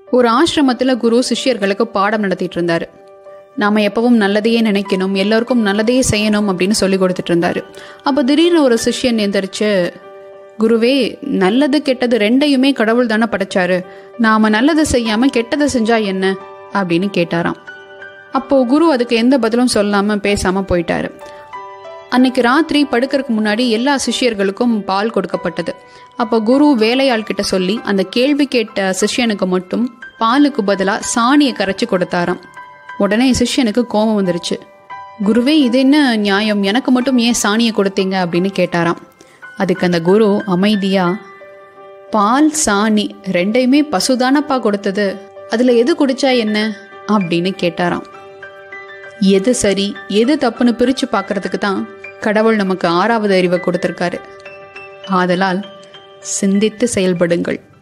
ஒரு ஆசிரமத்துல குரு சிஷ்யர்களுக்கு பாடம் நடத்திட்டு இருந்தாரு நாம எப்பவும் நல்லதையே நினைக்கணும் எல்லாருக்கும் நல்லதையே செய்யணும் அப்படின்னு சொல்லி கொடுத்துட்டு இருந்தாரு அப்ப திடீர்னு ஒரு சிஷ்யன் எந்திரிச்சு குருவே நல்லது கெட்டது ரெண்டையுமே கடவுள் தானே படைச்சாரு நாம நல்லதை செய்யாம கெட்டதை செஞ்சா என்ன அப்படின்னு கேட்டாராம் அப்போ குரு அதுக்கு எந்த பதிலும் சொல்லாம பேசாம போயிட்டாரு அன்னைக்கு ராத்திரி படுக்கறதுக்கு முன்னாடி எல்லா சிஷ்யர்களுக்கும் பால் கொடுக்கப்பட்டது அப்போ குரு வேலையாள் கிட்ட சொல்லி அந்த கேள்வி கேட்ட சிஷ்யனுக்கு மட்டும் பாலுக்கு பதிலாக சாணியை கரைச்சி கொடுத்தாராம் உடனே சிஷ்யனுக்கு கோபம் வந்துருச்சு குருவே இது என்ன நியாயம் எனக்கு மட்டும் ஏன் சாணியை கொடுத்தீங்க அப்படின்னு கேட்டாராம் அதுக்கு அந்த குரு அமைதியா பால் சாணி ரெண்டையுமே பசுதானப்பா கொடுத்தது அதுல எது குடிச்சா என்ன அப்படின்னு கேட்டாராம் எது சரி எது தப்புன்னு பிரிச்சு பார்க்கறதுக்கு தான் கடவுள் நமக்கு ஆறாவது அறிவை கொடுத்திருக்காரு ஆதலால் சிந்தித்து செயல்படுங்கள்